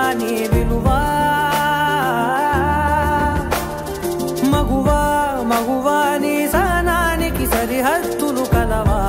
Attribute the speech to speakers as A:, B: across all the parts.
A: నీ విలువా మగువా మగువా నీ సహనానికి సరిహద్దులు కలవా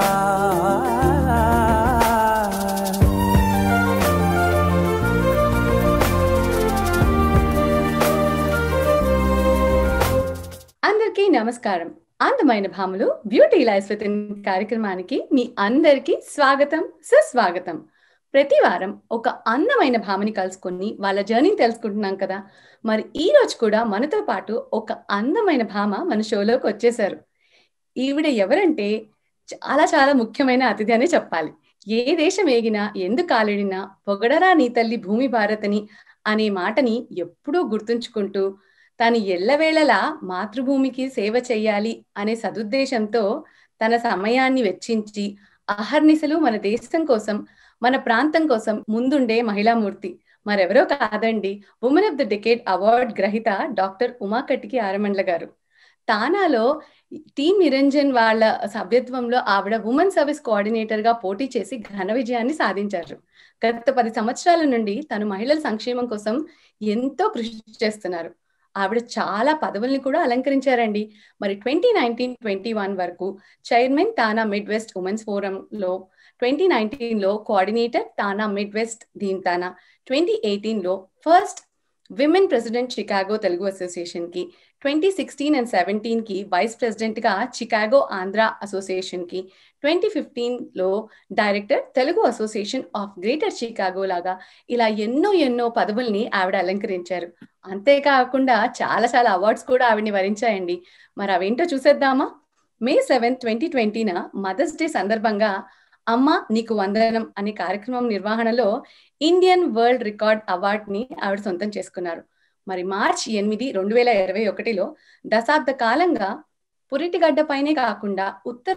B: అందరికీ నమస్కారం అందమైన భామలు బ్యూటీ లైఫ్ విత్ ఇన్ కార్యక్రమానికి మీ అందరికీ స్వాగతం సుస్వాగతం ప్రతి వారం ఒక అందమైన భామని కలుసుకొని వాళ్ళ జర్నీని తెలుసుకుంటున్నాం కదా మరి ఈ రోజు కూడా మనతో పాటు ఒక అందమైన భామ మన షోలోకి వచ్చేసారు ఈవిడ ఎవరంటే చాలా చాలా ముఖ్యమైన అతిథి అనే చెప్పాలి ఏ దేశం ఏగినా ఎందుకు కాలిడినా పొగడరా నీ తల్లి భూమి భారతని అనే మాటని ఎప్పుడూ గుర్తుంచుకుంటూ తాను ఎల్లవేళలా మాతృభూమికి సేవ చేయాలి అనే సదుద్దేశంతో తన సమయాన్ని వెచ్చించి అహర్నిశలు మన దేశం కోసం మన ప్రాంతం కోసం ముందుండే మహిళామూర్తి మరెవరో కాదండి women of the decade award గ్రహీత డాక్టర్ ఉమాకట్టికి ఆరమండ్ల గారు తానాలో టీం నిరంజన్ వాళ్ళ సభ్యత్వంలో ఆవిడ ఉమెన్ సర్వీస్ కోఆర్డినేటర్ గా పోటీ చేసి ఘన విజయాన్ని సాధించారు గత పది సంవత్సరాల నుండి తను మహిళల సంక్షేమం కోసం ఎంతో కృషి చేస్తున్నారు ఆవిడ చాలా పదవుల్ని కూడా అలంకరించారండి మరి ట్వంటీ నైన్టీన్ ట్వంటీ వన్ వరకు chairman TANA Midwest women's ఫోరంలో ట్వంటీ నైన్టీన్ లో కోఆర్డినేటర్ తానా మిడ్ వెస్ట్ దీన్ తానా ట్వంటీ ఎయిటీన్ లో first women president Chicago Telugu association కి ట్వంటీ సిక్స్టీన్ అండ్ సెవెంటీన్ కి వైస్ ప్రెసిడెంట్ గా చికాగో ఆంధ్ర అసోసియేషన్ కి twenty fifteen లో director Telugu association of greater Chicago లాగా ఇలా ఎన్నో ఎన్నో పదవుల్ని ఆవిడ అలంకరించారు అంతేకాకుండా చాలా చాలా అవార్డ్స్ కూడా ఆవిడని వరించాయండి మరి అవేంటో చూసేద్దామా May seventh twenty twenty mother's day సందర్భంగా అమ్మ నీకు వందనం అనే కార్యక్రమం నిర్వహణలో ఇండియన్ వరల్డ్ రికార్డ్ అవార్డ్ ని ఆవిడ సొంతం చేసుకున్నారు మరి మార్చ్ ఎనిమిది రెండు వేల ఇరవై ఒకటిలో దశాబ్ద కాలంగా పురిటిగడ్డ పైనే కాకుండా ఉత్తర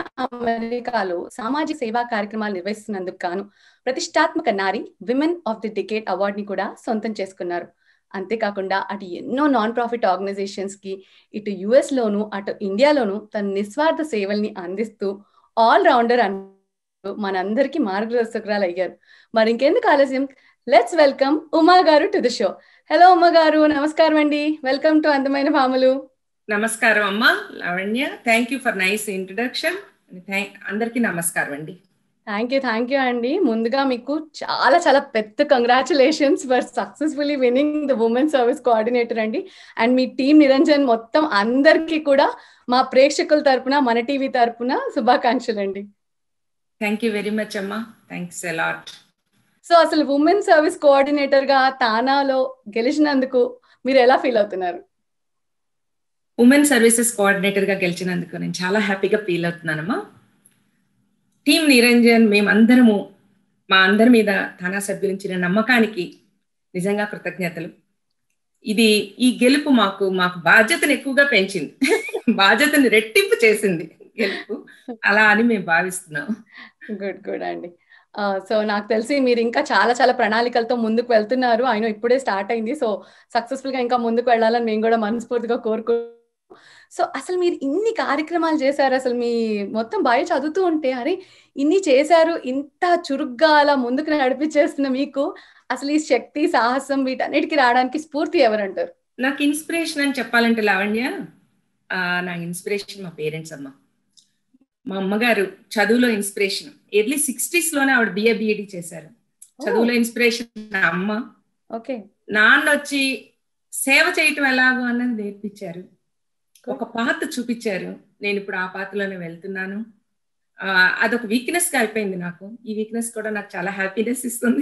B: అమెరికాలో సామాజిక సేవా కార్యక్రమాలు నిర్వహిస్తున్నందుకు గాను ప్రతిష్టాత్మక నారి women of the decade award ని కూడా సొంతం చేసుకున్నారు అంతేకాకుండా అటు ఎన్నో నాన్ ప్రాఫిట్ ఆర్గనైజేషన్స్ కి ఇటు యుఎస్ లోను అటు ఇండియాలోను తన నిస్వార్థ సేవల్ని అందిస్తూ ఆల్ రౌండర్ మనందరికీ మార్గదర్శకురాలు అయ్యారు మరి ఇంకెందుకు ఆలస్యం లెట్స్ వెల్కమ్ ఉమా గారు to the show hello Uma గారు నమస్కారం అండి వెల్కమ్ టు అందమైన భామలు
C: నమస్కారం అమ్మా Lavanya thank you for nice introduction అందరికీ నమస్కారం అండి
B: థ్యాంక్ యూ థ్యాంక్ యూ అండి ముందుగా మీకు చాలా చాలా పెద్ద congratulations for successfully winning the women service coordinator అండి అండ్ మీ టీం నిరంజన్ మొత్తం అందరికీ కూడా మా ప్రేక్షకుల తరపున మన టీవీ తరపున శుభాకాంక్షలు అండి
C: థ్యాంక్ యూ వెరీ మచ్ అమ్మా థ్యాంక్స్ అలాట్
B: సో అసలు ఉమెన్ సర్వీస్ కోఆర్డినేటర్ గా తానాలో గెలిచినందుకు మీరు ఎలా ఫీల్ అవుతున్నారు
C: ఉమెన్ సర్వీసెస్ కోఆర్డినేటర్ గా గెలిచినందుకు నేను చాలా హ్యాపీగా ఫీల్ అవుతున్నానమ్మా టీం నిరంజన్ మేమందరము మా అందరి మీద తానా సభ్యులించిన నమ్మకానికి నిజంగా కృతజ్ఞతలు ఇది ఈ గెలుపు మాకు మాకు బాధ్యతను ఎక్కువగా పెంచింది బాధ్యతని రెట్టింపు చేసింది గెలుపు అలా అని మేము భావిస్తున్నాం
B: గుడ్ గుడ్ అండి సో నాకు తెలిసి మీరు ఇంకా చాలా చాలా ప్రణాళికలతో ముందుకు వెళ్తున్నారు ఆయన ఇప్పుడే స్టార్ట్ అయింది సో సక్సెస్ఫుల్ గా ఇంకా ముందుకు వెళ్ళాలని మేము కూడా మనస్ఫూర్తిగా కోరుకు సో అసలు మీరు ఇన్ని కార్యక్రమాలు చేశారు అసలు మీ మొత్తం బయ చదువుతూ ఉంటే అరే ఇన్ని చేశారు ఇంత చురుగ్గా అలా ముందుకు నడిపించేస్తున్న మీకు అసలు ఈ శక్తి సాహసం వీటన్నిటికీ రావడానికి స్ఫూర్తి ఎవరంటారు
C: నాకు ఇన్స్పిరేషన్ అని చెప్పాలంటే లావణ్య నా ఇన్స్పిరేషన్ మా పేరెంట్స్ అమ్మ మా అమ్మగారు చదువులో ఇన్స్పిరేషన్ ఎర్లీ సిక్స్టీస్ లోనే ఆవిడ బిఏ బిఎడి చేశారు చదువులో ఇన్స్పిరేషన్ నా అమ్మ
B: ఓకే
C: నాన్న వచ్చి సేవ చేయటం ఎలాగో అన్నది నేర్పించారు ఒక పాత చూపించారు నేను ఇప్పుడు ఆ పాతలోనే వెళ్తున్నాను అదొక వీక్నెస్ గా అయిపోయింది నాకు ఈ వీక్నెస్ కూడా నాకు చాలా హ్యాపీనెస్ ఇస్తుంది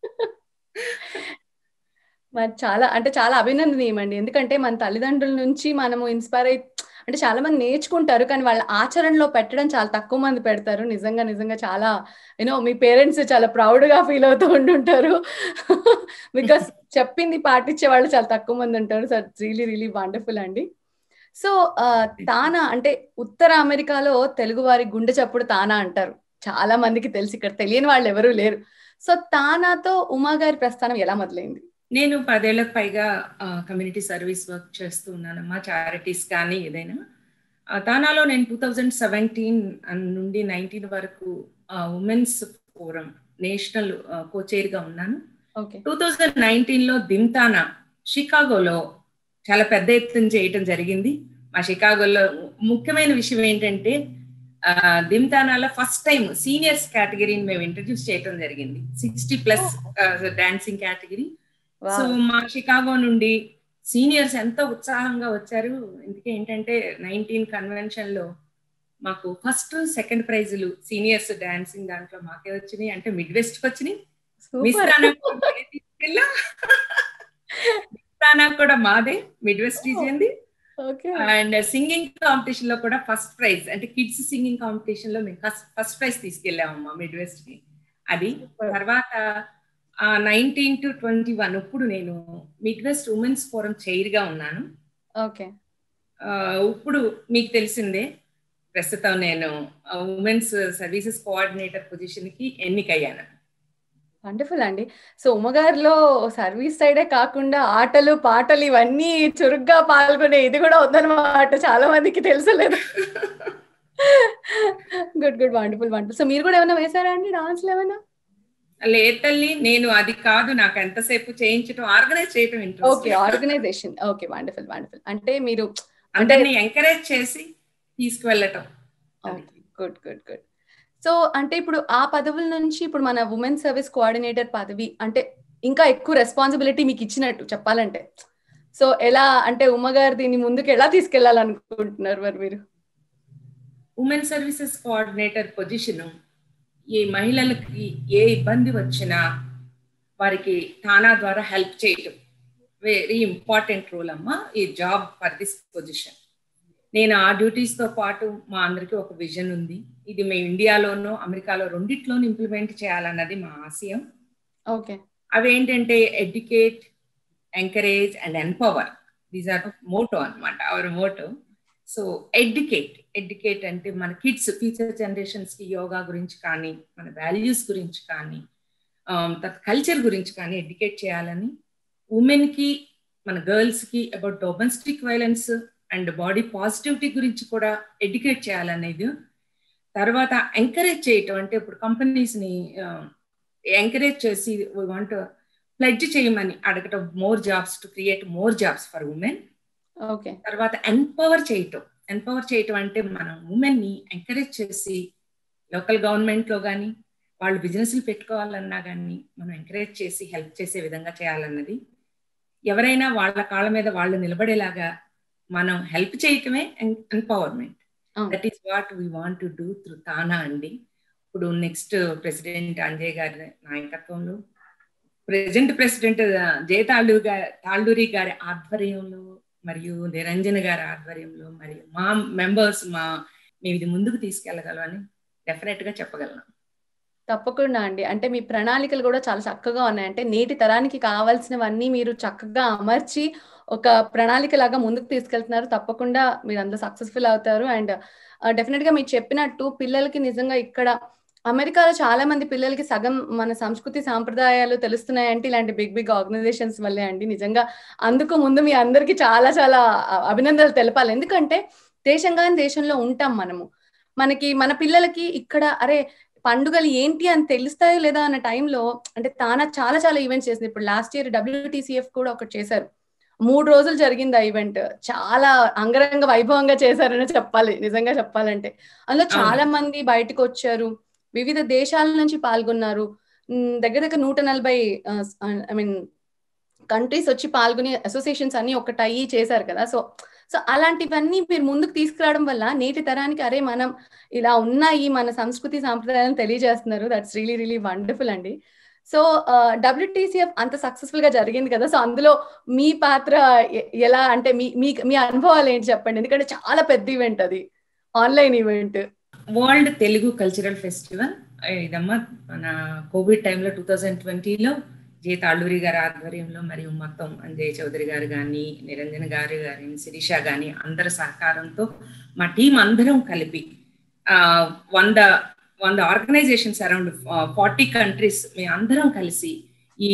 B: మరి చాలా అంటే చాలా అభినందనీయమండి ఎందుకంటే మన తల్లిదండ్రుల నుంచి మనము ఇన్స్పైర్ అయి అంటే చాలా మంది నేర్చుకుంటారు కానీ వాళ్ళ ఆచరణలో పెట్టడం చాలా తక్కువ మంది పెడతారు నిజంగా నిజంగా చాలా యూనో మీ పేరెంట్స్ చాలా ప్రౌడ్ గా ఫీల్ అవుతూ ఉంటుంటారు బికాస్ చెప్పింది పాటించే వాళ్ళు చాలా తక్కువ మంది ఉంటారు సో రియలీ రియలీ వండర్ఫుల్ అండి సో తానా అంటే ఉత్తర అమెరికాలో తెలుగు వారి గుండె చప్పుడు తానా అంటారు చాలా మందికి తెలిసి ఇక్కడ తెలియని వాళ్ళు ఎవరూ లేరు సో తానాతో ఉమా గారి ప్రస్థానం ఎలా మొదలైంది
C: నేను పదేళ్లకు పైగా కమ్యూనిటీ సర్వీస్ వర్క్ చేస్తూ ఉన్నానమ్మా చారిటీస్ కానీ ఏదైనా తానాలో నేను టూ థౌజండ్ సెవెంటీన్ నుండి నైన్టీన్ వరకు ఉమెన్స్ ఫోరం నేషనల్ కోచైర్గా ఉన్నాను
B: ఓకే
C: టూ థౌజండ్ నైన్టీన్ లో దిమ్తానా షికాగోలో చాలా పెద్ద ఎత్తున చేయటం జరిగింది మా షికాగోలో ముఖ్యమైన విషయం ఏంటంటే ఆ, దిమ్తానాలో ఫస్ట్ టైం సీనియర్స్ కేటగిరీని మేము ఇంట్రడ్యూస్ చేయటం జరిగింది sixty plus dancing category so మా షికాగో నుండి సీనియర్స్ ఎంతో ఉత్సాహంగా వచ్చారు ఇందుకే ఏంటంటే నైన్టీన్ కన్వెన్షన్ లో మాకు ఫస్ట్ సెకండ్ ప్రైజులు సీనియర్స్ డాన్సింగ్ దాంట్లో మాకే వచ్చినాయి అంటే మిడ్ వెస్ట్ కి వచ్చినాయి మిస్
B: సూపర్
C: రానా కూడా మాదే తీసుకెళ్ళాం. మిస్ రానా కూడా మాదే Midwest region
B: okay
C: and singing competition లో కూడా ఫస్ట్ ప్రైజ్ అంటే కిడ్స్ సింగింగ్ కాంపిటీషన్ లో మేము ఫస్ట్ ప్రైజ్ తీసుకెళ్ళామమ్మా మిడ్ వెస్ట్ కి అది తర్వాత నైన్టీన్ టు ట్వంటీ వన్ ఇప్పుడు నేను Midwest women's forum chair గా ఉన్నాను
B: ఓకే
C: ఆ, ఇప్పుడు మీకు తెలిసిందే ప్రస్తుతం నేను ఉమెన్స్ సర్వీసెస్ కోఆర్డినేటర్ పొజిషన్ కి ఎన్నికయ్యాను
B: వండర్ఫుల్ అండి సో ఉమ్మగారిలో సర్వీస్ సైడే కాకుండా ఆటలు పాటలు ఇవన్నీ చురుగ్గా పాల్గొనే ఇది కూడా ఉందన్నమాట చాలా మందికి తెలుసలేదు good good wonderful wonderful so మీరు కూడా ఏమైనా వేసారా అండి డాన్స్లు ఏమైనా
C: లేదు తల్లి నేను అది కాదు నాకు ఎంతసేపు చేయించడం ఆర్గనైజ్ చేయడం
B: okay
C: interest
B: organisation okay wonderful wonderful అంటే మీరు
C: అందరినీ ఎంకరేజ్ చేసి తీసుకువెళ్ళటం అది.
B: గుడ్ గుడ్ గుడ్ సో అంటే ఇప్పుడు ఆ పదవుల నుంచి ఇప్పుడు మన ఉమెన్ సర్వీస్ కోఆర్డినేటర్ పదవి అంటే ఇంకా ఎక్కువ రెస్పాన్సిబిలిటీ మీకు ఇచ్చినట్టు చెప్పాలంటే సో ఎలా అంటే ఉమ్మగారు దీన్ని ముందుకు ఎలా తీసుకెళ్లాలనుకుంటున్నారు మరి మీరు
C: ఉమెన్ సర్వీసెస్ కోఆర్డినేటర్ పొజిషన్ ఈ మహిళలకి ఏ ఇబ్బంది వచ్చినా వారికి తానా ద్వారా హెల్ప్ చేయటం వెరీ ఇంపార్టెంట్ రోల్ అమ్మా ఈ జాబ్ ఫర్ దిస్ పొజిషన్ నేను ఆ డ్యూటీస్ తో పాటు మా అందరికీ ఒక విజన్ ఉంది ఇది మేము ఇండియాలోనూ అమెరికాలో రెండిట్లోనూ ఇంప్లిమెంట్ చేయాలన్నది మా ఆశయం
B: ఓకే
C: అవి ఏంటంటే educate encourage and empower these are motto అన్నమాట our motto so educate educate అంటే మన కిడ్స్ ఫ్యూచర్ జనరేషన్స్ కి యోగా గురించి కానీ మన వాల్యూస్ గురించి కానీ కల్చర్ గురించి కానీ ఎడ్యుకేట్ చేయాలని ఉమెన్ కి మన గర్ల్స్ కి about domestic violence and body positivity గురించి కూడా ఎడ్యుకేట్ చేయాలనేది తర్వాత ఎంకరేజ్ చేయటం అంటే ఇప్పుడు కంపెనీస్ ని ఎంకరేజ్ చేసి వీ వాంట్ ప్లెడ్జ్ చేయమని అడగటం more jobs to create more jobs for women
B: okay
C: తర్వాత ఎంపవర్ చేయటం ఎంపవర్ చేయటం అంటే మనం ఉమెన్ ని ఎంకరేజ్ చేసి లోకల్ గవర్నమెంట్ లో కానీ వాళ్ళు బిజినెస్లు పెట్టుకోవాలన్నా కానీ మనం ఎంకరేజ్ చేసి హెల్ప్ చేసే విధంగా చేయాలన్నది ఎవరైనా వాళ్ళ కాళ్ళ మీద వాళ్ళు నిలబడేలాగా మనం హెల్ప్ చేయటమే empowerment that is what we want to do through TANA అండి ఇప్పుడు నెక్స్ట్ ప్రెసిడెంట్ అంజయ్ గారి నాయకత్వంలో ప్రెసిడెంట్ ప్రెసిడెంట్ జయ తాళ్ళూరి గారి తాళ్ళూరి గారి ఆధ్వర్యంలో మరియు నిరంజన్ గారి ఆధ్వర్యంలో మరియు మా మెంబర్స్ మా మేము ఇది ముందుకు తీసుకెళ్ళగలమని డెఫినెట్ గా చెప్పగలను
B: తప్పకుండా అండి అంటే మీ ప్రణాళికలు కూడా చాలా చక్కగా ఉన్నాయి అంటే నేటి తరానికి కావాల్సినవన్నీ మీరు చక్కగా అమర్చి ఒక ప్రణాళిక లాగా ముందుకు తీసుకెళ్తున్నారు తప్పకుండా మీరు అందులో సక్సెస్ఫుల్ అవుతారు అండ్ డెఫినెట్ గా మీరు చెప్పినట్టు పిల్లలకి నిజంగా ఇక్కడ అమెరికాలో చాలా మంది పిల్లలకి సగం మన సంస్కృతి సాంప్రదాయాలు తెలుస్తున్నాయంటే ఇలాంటి బిగ్ బిగ్ ఆర్గనైజేషన్స్ వల్లే అండి నిజంగా అందుకు ముందు మీ అందరికి చాలా చాలా అభినందనలు తెలపాలి ఎందుకంటే దేశంగా దేశంలో ఉంటాం మనము మనకి మన పిల్లలకి ఇక్కడ అరే పండుగలు ఏంటి అని తెలుస్తాయో లేదా అన్న టైంలో అంటే తానా చాలా చాలా ఈవెంట్స్ చేసింది ఇప్పుడు లాస్ట్ ఇయర్ డబ్ల్యూటీసీఎఫ్ కూడా ఒకటి చేశారు మూడు రోజులు జరిగింది ఆ ఈవెంట్ చాలా అంగరంగ వైభవంగా చేశారని చెప్పాలి నిజంగా చెప్పాలంటే అందులో చాలా మంది బయటకు వచ్చారు వివిధ దేశాల నుంచి పాల్గొన్నారు దగ్గర దగ్గర నూట నలభై ఐ మీన్ కంట్రీస్ వచ్చి పాల్గొని అసోసియేషన్స్ అన్ని ఒకటయ్యి చేశారు కదా సో సో అలాంటివన్నీ మీరు ముందుకు తీసుకురావడం వల్ల నేటి తరానికి అరే మనం ఇలా ఉన్నాయి మన సంస్కృతి సాంప్రదాయాలను తెలియజేస్తున్నారు దట్స్ రియలీ రియలీ వండర్ఫుల్ అండి సో డబ్ల్యూటీసీఎఫ్ అంత సక్సెస్ఫుల్ గా జరిగింది కదా సో అందులో మీ పాత్ర ఎలా అంటే మీ మీ మీ అనుభవాలు ఏంటి చెప్పండి ఎందుకంటే చాలా పెద్ద ఈవెంట్ అది online event
C: world Telugu cultural festival ఇదమ్మా మన కోవిడ్ టైంలో టూ థౌజండ్ ట్వంటీలో జే తాళ్ళూరి గారి ఆధ్వర్యంలో మరియు మొత్తం అంజయ్ చౌదరి గారు కానీ నిరంజన్ గారు కానీ శిరీష కానీ అందరి సహకారంతో మా టీం అందరం కలిపి వంద వంద ఆర్గనైజేషన్స్ అరౌండ్ ఫార్టీ కంట్రీస్ మేము అందరం కలిసి ఈ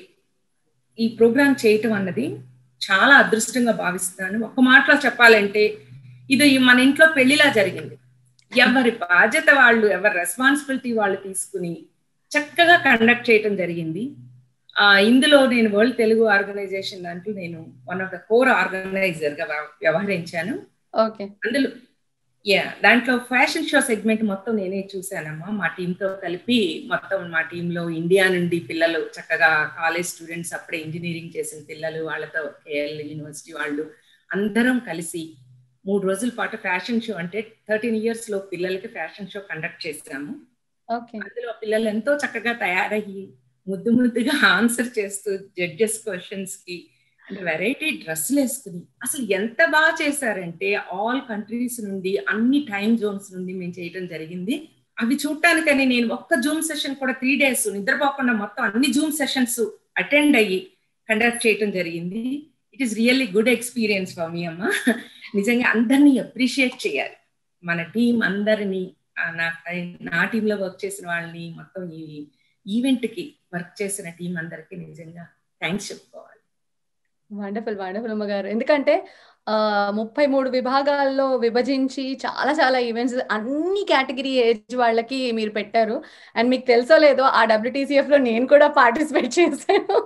C: ఈ ప్రోగ్రామ్ చేయటం అన్నది చాలా అదృష్టంగా భావిస్తున్నాను ఒక మాటలో చెప్పాలంటే ఇది మన ఇంట్లో పెళ్లిలా జరిగింది ఎవరి బాధ్యత వాళ్ళు ఎవరి రెస్పాన్సిబిలిటీ వాళ్ళు తీసుకుని చక్కగా కండక్ట్ చేయటం జరిగింది ఇందులో నేను వరల్డ్ తెలుగు ఆర్గనైజేషన్ దాంట్లో నేను one of the core organiser గా వ్యవహరించాను
B: ఓకే
C: అందులో యా దాంట్లో ఫ్యాషన్ షో సెగ్మెంట్ మొత్తం నేనే చూశానమ్మా మా టీంతో కలిపి మొత్తం మా టీంలో ఇండియా నుండి పిల్లలు చక్కగా కాలేజ్ స్టూడెంట్స్ అప్పుడే ఇంజనీరింగ్ చేసిన పిల్లలు వాళ్ళతో కేఎల్ యూనివర్సిటీ వాళ్ళు అందరం కలిసి మూడు రోజుల పాటు ఫ్యాషన్ షో అంటే థర్టీన్ ఇయర్స్ లో పిల్లలకి ఫ్యాషన్ షో కండక్ట్ చేశాము
B: ఓకే
C: అందులో పిల్లలు ఎంతో చక్కగా తయారయ్యి ముద్దు ముద్దుగా ఆన్సర్ చేస్తూ జడ్జెస్ క్వశ్చన్స్ కి అంటే వెరైటీ డ్రెస్సులు వేసుకుని అసలు ఎంత బాగా చేశారంటే ఆల్ కంట్రీస్ నుండి అన్ని టైం జోన్స్ నుండి మేము చేయడం జరిగింది అవి చూడటానికని నేను ఒక్క జూమ్ సెషన్ కూడా త్రీ డేస్ నిద్రపోకుండా మొత్తం అన్ని జూమ్ సెషన్స్ అటెండ్ అయ్యి కండక్ట్ చేయడం జరిగింది it is really good experience for me అమ్మ నిజంగా అందరినీ అప్రిషియేట్ చేయాలి మన టీం అందరినీ నా నా టీంలో వర్క్ చేసిన వాళ్ళని మొత్తం ఈ ఈవెంట్ కి వర్క్ చేసిన టీం అందరికి నిజంగా థ్యాంక్స్ చెప్పుకోవాలి
B: వండర్ఫుల్ వండర్ఫుల్ అమ్మగారు ఎందుకంటే ముప్పై మూడు విభాగాల్లో విభజించి చాలా చాలా ఈవెంట్స్ అన్ని కేటగిరీ ఏజ్ వాళ్ళకి మీరు పెట్టారు అండ్ మీకు తెలుసో లేదో ఆ డబ్ల్యూటీసీఎఫ్ లో నేను కూడా పార్టిసిపేట్ చేశాను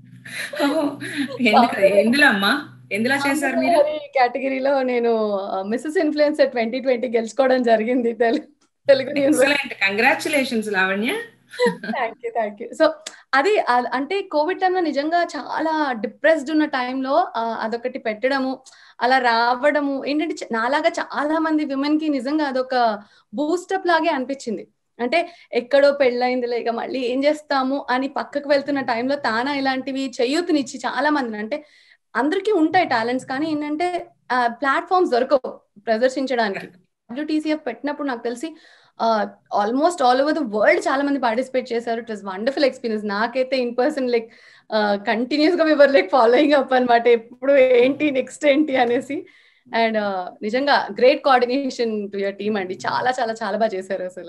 C: ఎందులో అమ్మా ఎందులో చేశారు మీరు
B: కేటగిరీలో నేను మిస్సెస్ ఇన్ఫ్లుయెన్సర్ ట్వంటీ ట్వంటీ గెలుచుకోవడం జరిగింది Telugu Telugu
C: congratulations Lavanya
B: thank you thank you so అది అంటే కోవిడ్ టైంలో నిజంగా చాలా డిప్రెస్డ్ ఉన్న టైంలో అదొకటి పెట్టడము అలా రావడము ఏంటంటే నాలాగా చాలా మంది విమెన్ కి నిజంగా అదొక బూస్టప్ లాగే అనిపించింది అంటే ఎక్కడో పెళ్ళైంది లేక మళ్ళీ ఏం చేస్తాము అని పక్కకు వెళ్తున్న టైంలో తానా ఇలాంటివి చేయూతనిచ్చి చాలా మందిని అంటే అందరికీ ఉంటాయి టాలెంట్స్ కానీ ఏంటంటే ప్లాట్ఫామ్స్ దొరకవు ప్రదర్శించడానికి డబ్ల్యూటీసీఎఫ్ పెట్టినప్పుడు నాకు తెలిసి almost all over the world చాలా మంది పార్టిసిపేట్ చేశారు ఇట్ వాస్ వండర్ఫుల్ ఎక్స్పీరియన్స్ నాకైతే ఇన్ పర్సన్ లైక్ కంటిన్యూస్ గా వివర్ లైక్ ఫాలోయింగ్ అప్ అనమాట ఎప్పుడు ఏంటి నెక్స్ట్ ఏంటి అనేసి అండ్ నిజంగా great coordination to your team అండి చాలా చాలా చాలా బాగా చేశారు అసలు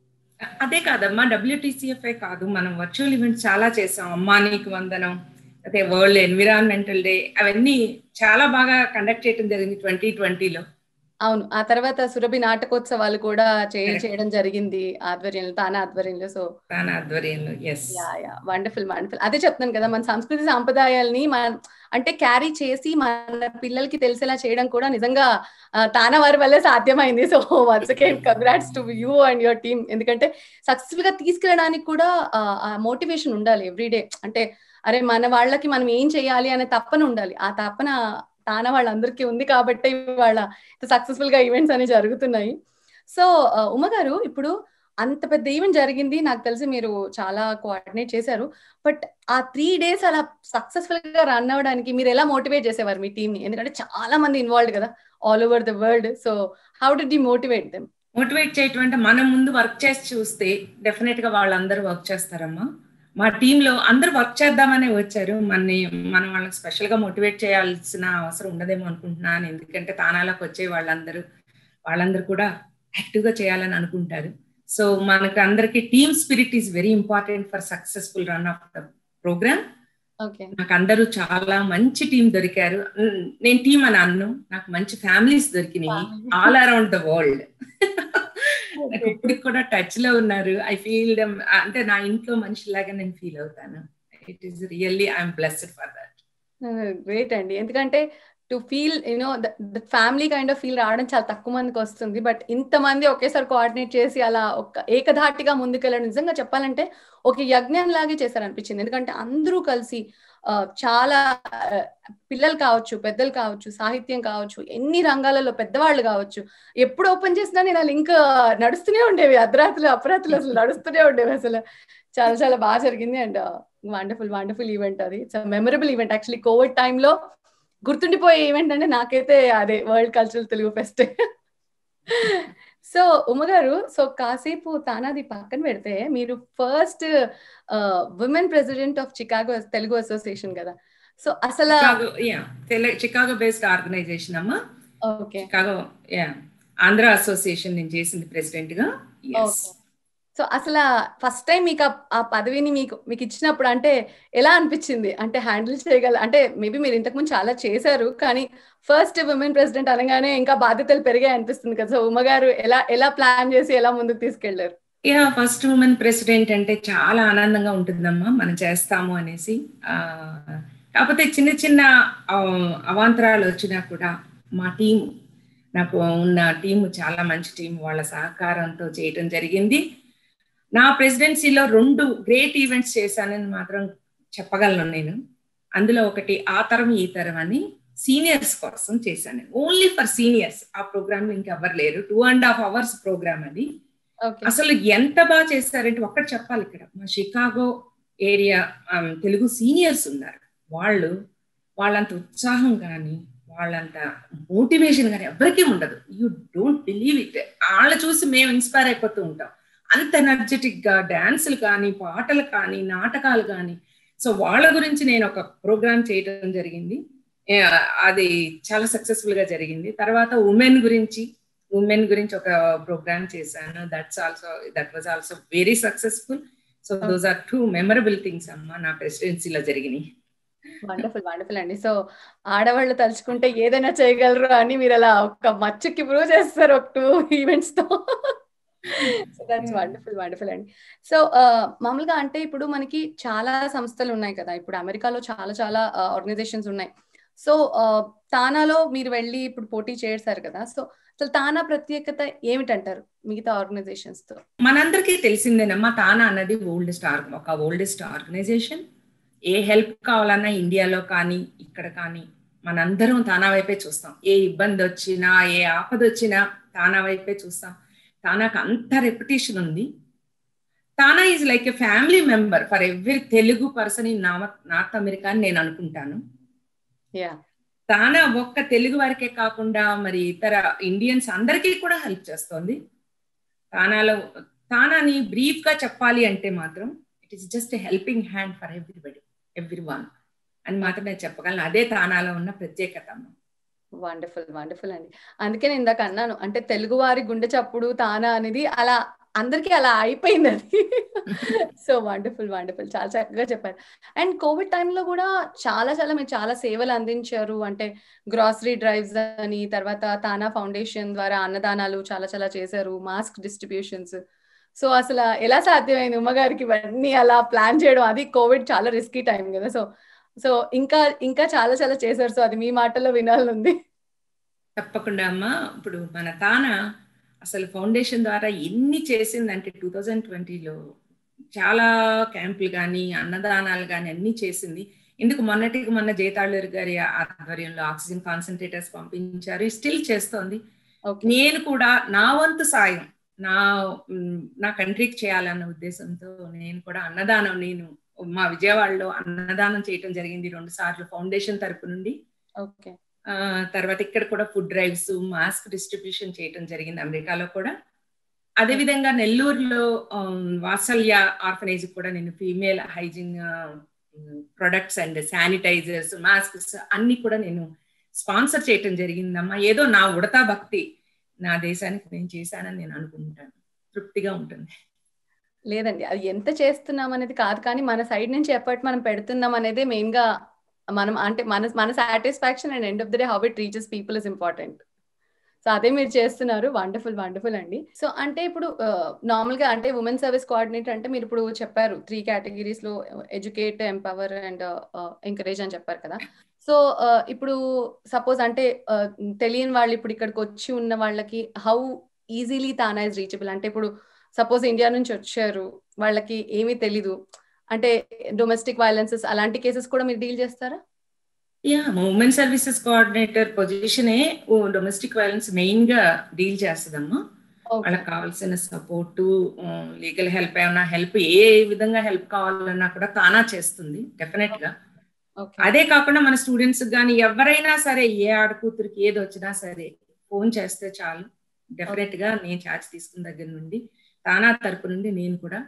C: అదే కాదమ్మా డబ్ల్యూటీసీఎఫ్ఏ కాదు మనం వర్చువల్ ఈవెంట్స్ చాలా చేసాం అమ్మా నీకు వందనం అదే వరల్డ్ ఎన్విరాన్మెంటల్ డే అవన్నీ చాలా బాగా కండక్ట్ చేయడం జరిగింది ట్వంటీ ట్వంటీలో
B: అవును ఆ తర్వాత సురభి నాటకోత్సవాలు కూడా చేయడం జరిగింది ఆధ్వర్యంలో తాన ఆధ్వర్యంలో సో
C: తాన ఆధ్వర్యంలో yes
B: yeah yeah wonderful wonderful అదే చెప్తాను కదా మన సంస్కృతి సాంప్రదాయాల్ని మన అంటే క్యారీ చేసి మన పిల్లలకి తెలిసేలా చేయడం కూడా నిజంగా తాన వారి వల్లే సాధ్యమైంది so once again congrats to you and your team ఎందుకంటే సక్సెస్ఫుల్ గా తీసుకెళ్ళడానికి కూడా ఆ మోటివేషన్ ఉండాలి ఎవ్రీడే అంటే అరే మన వాళ్ళకి మనం ఏం చేయాలి అనే తప్పన ఉండాలి ఆ తప్పన తాన వాళ్ళందరికీ ఉంది కాబట్టి వాళ్ళ సక్సెస్ఫుల్ గా ఈవెంట్స్ అనేవి జరుగుతున్నాయి సో ఉమ గారు ఇప్పుడు అంత పెద్ద ఈవెంట్ జరిగింది నాకు తెలిసి మీరు చాలా కోఆర్డినేట్ చేశారు బట్ ఆ త్రీ డేస్ అలా సక్సెస్ఫుల్ గా రన్ అవ్వడానికి మీరు ఎలా మోటివేట్ చేసేవారు మీ టీమ్ ని ఎందుకంటే చాలా మంది ఇన్వాల్వ్ కదా all over the world so how డి డి మోటివేట్ దెమ్
C: మోటివేట్ చేయటం అంటే మనం ముందు వర్క్ చేసి చూస్తే డెఫినెట్ గా వాళ్ళందరూ వర్క్ చేస్తారమ్మా మా టీంలో అందరూ వర్క్ చేద్దామనే వచ్చారు మనని మనం వాళ్ళకి స్పెషల్ గా మోటివేట్ చేయాల్సిన అవసరం ఉండదేమో అనుకుంటున్నాను ఎందుకంటే తానాలకు వచ్చే వాళ్ళందరూ వాళ్ళందరూ కూడా యాక్టివ్ గా చేయాలని అనుకుంటారు సో మనకు అందరికి team spirit is very important for successful run of the programme నాకు అందరూ చాలా మంచి టీం దొరికారు నేను టీం అని అన్ను నాకు మంచి ఫ్యామిలీస్ దొరికినాయి ఆల్ అరౌండ్ ద వరల్డ్ నాకు ఇప్పటికి కూడా టచ్ లో ఉన్నారు ఐ ఫీల్ దమ్ అంటే నా ఇంట్లో మనిషిలాగా నేను ఫీల్ అవుతాను it is really I'm blessed for that
B: great అండి ఎందుకంటే to feel you know the family kind of feel రావడం చాలా తక్కువ మందికి వస్తుంది బట్ ఇంతమంది ఒకేసారి కోఆర్డినేట్ చేసి అలా ఒక ఏకధాటిగా ముందుకెళ్ళడం నిజంగా చెప్పాలంటే ఒక యజ్ఞం లాగే చేశారు అనిపించింది ఎందుకంటే అందరూ కలిసి చాలా పిల్లలు కావచ్చు పెద్దలు కావచ్చు సాహిత్యం కావచ్చు ఎన్ని రంగాలలో పెద్దవాళ్ళు కావచ్చు ఎప్పుడు ఓపెన్ చేసినా నేను ఆ లింక్ నడుస్తూనే ఉండేవి అర్ధరాత్రులు అపరాత్రులు అసలు నడుస్తూనే ఉండేవి అసలు చాలా చాలా బాగా జరిగింది అండ్ వండర్ఫుల్ వండర్ఫుల్ ఈవెంట్ అది it's memorable event actually covid టైంలో గుర్తుండిపోయే ఈవెంట్ అంటే నాకైతే అదే world cultural Telugu fest so ఉమ్మగారు సో కాసేపు తానాది పక్కన పెడితే మీరు first women president of Chicago Telugu association కదా సో అసలు
C: చికాగో బేస్డ్ ఆర్గనైజేషన్ అమ్మా
B: ఓకే
C: చికాగో ఆంధ్ర అసోసియేషన్ నేను చేసింది ప్రెసిడెంట్ గా
B: సో అసలు ఫస్ట్ టైం మీకు ఆ పదవిని మీకు మీకు ఇచ్చినప్పుడు అంటే ఎలా అనిపించింది అంటే హ్యాండిల్ చేయగల అంటే మేబీ మీరు ఇంతకుముందు చాలా చేశారు కానీ ఫస్ట్ ఉమెన్ ప్రెసిడెంట్ అనగానే ఇంకా బాధ్యతలు పెరిగాయి అనిపిస్తుంది కదా సో ఉమ్మగారు ఎలా ఎలా ప్లాన్ చేసి ఎలా ముందుకు తీసుకెళ్లారు
C: యా ఫస్ట్ ఉమెన్ ప్రెసిడెంట్ అంటే చాలా ఆనందంగా ఉంటుందమ్మా మనం చేస్తాము అనేసి ఆ, కాకపోతే చిన్న చిన్న ఆ, అవాంతరాలు వచ్చినా కూడా మా టీం నాకు ఉన్న టీం చాలా మంచి టీం వాళ్ళ సహకారంతో చేయటం జరిగింది నా ప్రెసిడెన్సీలో రెండు గ్రేట్ ఈవెంట్స్ చేశానని మాత్రం చెప్పగలను నేను అందులో ఒకటి ఆ తరం ఈ తరం అని సీనియర్స్ కోసం చేశాను ఓన్లీ ఫర్ సీనియర్స్ ఆ ప్రోగ్రామ్ ఇంకెవ్వరు లేరు two and half hours programme అది
B: ఓకే
C: అసలు ఎంత బాగా చేస్తారంటే ఒక్కటి చెప్పాలి ఇక్కడ మా షికాగో ఏరియా తెలుగు సీనియర్స్ ఉన్నారు వాళ్ళు వాళ్ళంత ఉత్సాహం కానీ వాళ్ళంత మోటివేషన్ కానీ ఎవరికీ ఉండదు యూ డోంట్ బిలీవ్ ఇట్ వాళ్ళ చూసి మేము ఇన్స్పైర్ అయిపోతూ ఉంటాం అంత ఎనర్జెటిక్ గా డాన్సులు కానీ పాటలు కానీ నాటకాలు కానీ సో వాళ్ళ గురించి నేను ఒక ప్రోగ్రామ్ చేయడం జరిగింది ఏ, అది చాలా సక్సెస్ఫుల్ గా జరిగింది తర్వాత ఉమెన్ గురించి ఉమెన్ గురించి ఒక ప్రోగ్రామ్ చేశాను that's also that was also very successful so those are two memorable things అమ్మా నా ప్రెసిడెన్సీలో జరిగినాయి
B: వండర్ఫుల్ వండర్ఫుల్ అండి సో ఆడవాళ్ళు తలుచుకుంటే ఏదైనా చేయగలరు అని మీరు అలా ఒక మచ్చుకి ప్రూవ్ చేస్తారు ఒక టూ ఈవెంట్స్ తో సో దట్స్ వండర్ఫుల్ వండర్ఫుల్ అండి సో మామూలుగా అంటే ఇప్పుడు మనకి చాలా సంస్థలు ఉన్నాయి కదా ఇప్పుడు అమెరికాలో చాలా చాలా ఆర్గనైజేషన్స్ ఉన్నాయి సో తానాలో మీరు వెళ్ళి ఇప్పుడు పోటీ చేశారు కదా సో అసలు తానా ప్రత్యేకత ఏమిటంటారు మిగతా ఆర్గనైజేషన్స్ తో
C: మనందరికీ తెలిసిందేనమ్మా తానా అన్నది ఓల్డెస్ట్ ఆర్గ ఒక ఓల్డెస్ట్ ఆర్గనైజేషన్ ఏ హెల్ప్ కావాలన్నా ఇండియాలో కానీ ఇక్కడ కానీ మనందరం తానా వైపే చూస్తాం ఏ ఇబ్బంది వచ్చినా ఏ ఆపద వచ్చినా తానా వైపే చూస్తాం తానాకు అంత రెప్యుటేషన్ ఉంది TANA is like a family member for every Telugu person in North America అని నేను అనుకుంటాను
B: యా
C: తానా ఒక్క తెలుగు వారికే కాకుండా మరి ఇతర ఇండియన్స్ అందరికీ కూడా హెల్ప్ చేస్తోంది తానాలో తానాని బ్రీఫ్ గా చెప్పాలి అంటే మాత్రం it is just helping hand for everybody everyone అని మాత్రం నేను చెప్పగలను అదే తానాలో ఉన్న ప్రత్యేకత అమ్మ.
B: వండర్ఫుల్ వండర్ఫుల్ అండి అందుకే నేను ఇందాక అన్నాను అంటే తెలుగు వారి గుండె చప్పుడు తానా అనేది అలా అందరికీ అలా అయిపోయింది అది సో వండర్ఫుల్ వండర్ఫుల్ చాలా చక్కగా చెప్పారు అండ్ కోవిడ్ టైంలో కూడా చాలా చాలా మీరు చాలా సేవలు అందించారు అంటే గ్రాసరీ డ్రైవ్స్ అని తర్వాత తానా ఫౌండేషన్ ద్వారా అన్నదానాలు చాలా చాలా చేశారు మాస్క్ డిస్ట్రిబ్యూషన్స్ సో అసలు ఎలా సాధ్యమైంది ఉమ్మగారికి ఇవన్నీ అలా ప్లాన్ చేయడం అది కోవిడ్ చాలా రిస్కీ టైం కదా సో సో ఇంకా ఇంకా చాలా చాలా చేశారు సో అది మీ మాటల్లో వినాలని ఉంది
C: తప్పకుండా అమ్మా ఇప్పుడు మన తాన అసలు ఫౌండేషన్ ద్వారా ఎన్ని చేసిందంటే టూ థౌజండ్ ట్వంటీలో చాలా క్యాంపులు కానీ అన్నదానాలు కానీ అన్ని చేసింది ఇందుకు మొన్నటికి మొన్న జయతాళూరు గారి ఆధ్వర్యంలో ఆక్సిజన్ కాన్సన్ట్రేటర్స్ పంపించారు స్టిల్ చేస్తోంది
B: ఓకే
C: నేను కూడా నా వంతు సాయం నా మ్, నా కంట్రీకి చేయాలన్న ఉద్దేశంతో నేను కూడా అన్నదానం నేను మా విజయవాడలో అన్నదానం చేయటం జరిగింది రెండు సార్లు ఫౌండేషన్ తరపు నుండి
B: ఓకే
C: ఆ, తర్వాత ఇక్కడ కూడా ఫుడ్ డ్రైవ్స్ మాస్క్ డిస్ట్రిబ్యూషన్ చేయటం జరిగింది అమెరికాలో కూడా అదే విధంగా నెల్లూరులో ఆమ్, వాత్సల్య ఆర్ఫనైజ్ కూడా నేను female hygiene products and sanitisers masks అన్ని కూడా నేను స్పాన్సర్ చేయటం జరిగిందమ్మా ఏదో నా ఉడతా భక్తి నా దేశానికి నేను చేశానని నేను అనుకుంటాను తృప్తిగా ఉంటుంది
B: లేదండి అది ఎంత చేస్తున్నాం అనేది కాదు కానీ మన సైడ్ నుంచి ఎఫర్ట్ మనం పెడుతున్నాం అనేది మెయిన్ గా మనం అంటే మన మన satisfaction and end of the day how it reaches people is important so అదే మీరు చేస్తున్నారు వండర్ఫుల్ వండర్ఫుల్ అండి సో అంటే ఇప్పుడు నార్మల్ గా అంటే ఉమెన్ సర్వీస్ కోఆర్డినేటర్ అంటే మీరు ఇప్పుడు చెప్పారు త్రీ కేటగిరీస్ లో ఎడ్యుకేట్ ఎంపవర్ అండ్ ఎంకరేజ్ అని చెప్పారు కదా సో ఇప్పుడు సపోజ్ అంటే uh, తెలియని వాళ్ళు ఇప్పుడు ఇక్కడికి వచ్చి ఉన్న వాళ్ళకి how easily TANA is reachable అంటే ఇప్పుడు సపోజ్ ఇండియా నుంచి వచ్చారు వాళ్ళకి ఏమీ తెలీదు అంటే డొమెస్టిక్ వైలెన్సెస్ అలాంటి కేసెస్ కూడా మీరు డీల్ చేస్తారా
C: యా ఉమెన్ సర్వీసెస్ కోఆర్డినేటర్ పొజిషనే డొమెస్టిక్ వైలెన్స్ మెయిన్ గా డీల్ చేస్తుందమ్మా వాళ్ళకి కావాల్సిన సపోర్టు లీగల్ హెల్ప్ ఏమన్నా హెల్ప్ ఏ విధంగా హెల్ప్ కావాలన్నా కూడా తానా చేస్తుంది డెఫినెట్ గా
B: ఓకే
C: అదే కాకుండా మన స్టూడెంట్స్ కానీ ఎవరైనా సరే ఏ ఆడకూతురికి ఏది వచ్చినా సరే ఫోన్ చేస్తే చాలు డెఫినెట్ గా నేను ఛార్జ్ తీసుకున్న దగ్గర నుండి తానా తరపు నుండి నేను కూడా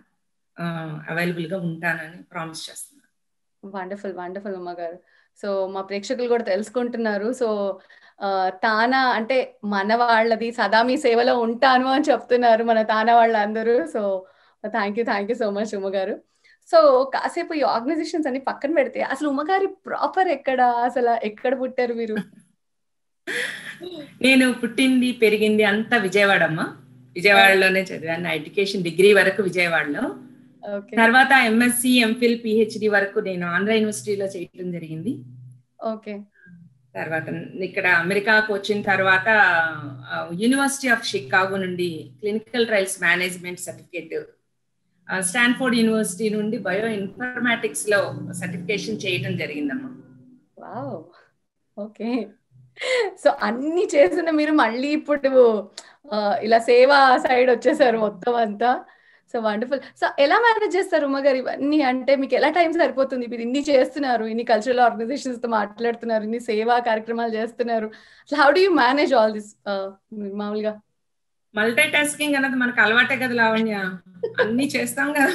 C: అవైలబుల్ గా ఉంటానని ప్రామిస్ చేస్తున్నాను
B: వండర్ఫుల్ వండర్ఫుల్ ఉమ్మ గారు సో మా ప్రేక్షకులు కూడా తెలుసుకుంటున్నారు సో ఆ, తానా అంటే మన వాళ్ళది సదా మీ సేవలో ఉంటాను అని చెప్తున్నారు మన తానా వాళ్ళందరూ so thank you thank you so much ఉమ్మ గారు సో కాసేపు ఈ ఆర్గనైజేషన్స్ అన్ని పక్కన పెడితే అసలు ఉమ్మగారి ప్రాపర్ ఎక్కడ అసలు ఎక్కడ పుట్టారు మీరు
C: నేను పుట్టింది పెరిగింది అంతా విజయవాడమ్మ విజయవాడలోనే చదివాను నా ఎడ్యుకేషన్ డిగ్రీ వరకు విజయవాడలో
B: ఓకే
C: తర్వాత ఎంఎస్సి ఎంఫిల్ పిహెచ్డి వరకు నేను ఆంధ్ర యూనివర్సిటీలో చేయడం జరిగింది
B: ఓకే
C: తర్వాత ఇక్కడ అమెరికాకు వచ్చిన తర్వాత యూనివర్సిటీ ఆఫ్ షికాగో నుండి clinical trials management certificate Stanford university నుండి బయో ఇన్ఫర్మాటిక్స్ లో సర్టిఫికేషన్ చేయడం జరిగిందమ్మా
B: వావ్ ఓకే సో అన్ని చేసిన మీరు మళ్ళీ ఇప్పుడు ఆ, ఇలా సేవా సైడ్ వచ్చేసారు మొత్తం అంతా సో వండర్ఫుల్ సో ఎలా మేనేజ్ చేస్తారు ఉమ్మ గారు ఇవన్నీ అంటే మీకు ఎలా టైం సరిపోతుంది మీరు ఇన్ని చేస్తున్నారు ఇన్ని కల్చరల్ ఆర్గనైజేషన్స్ తో మాట్లాడుతున్నారు ఇన్ని సేవా కార్యక్రమాలు చేస్తున్నారు అసలు how do you manage all this మామూలుగా
C: మల్టీ టాస్కింగ్ అన్నది మనకు అలవాటే కదా లావణ్య అన్ని చేస్తాం కదా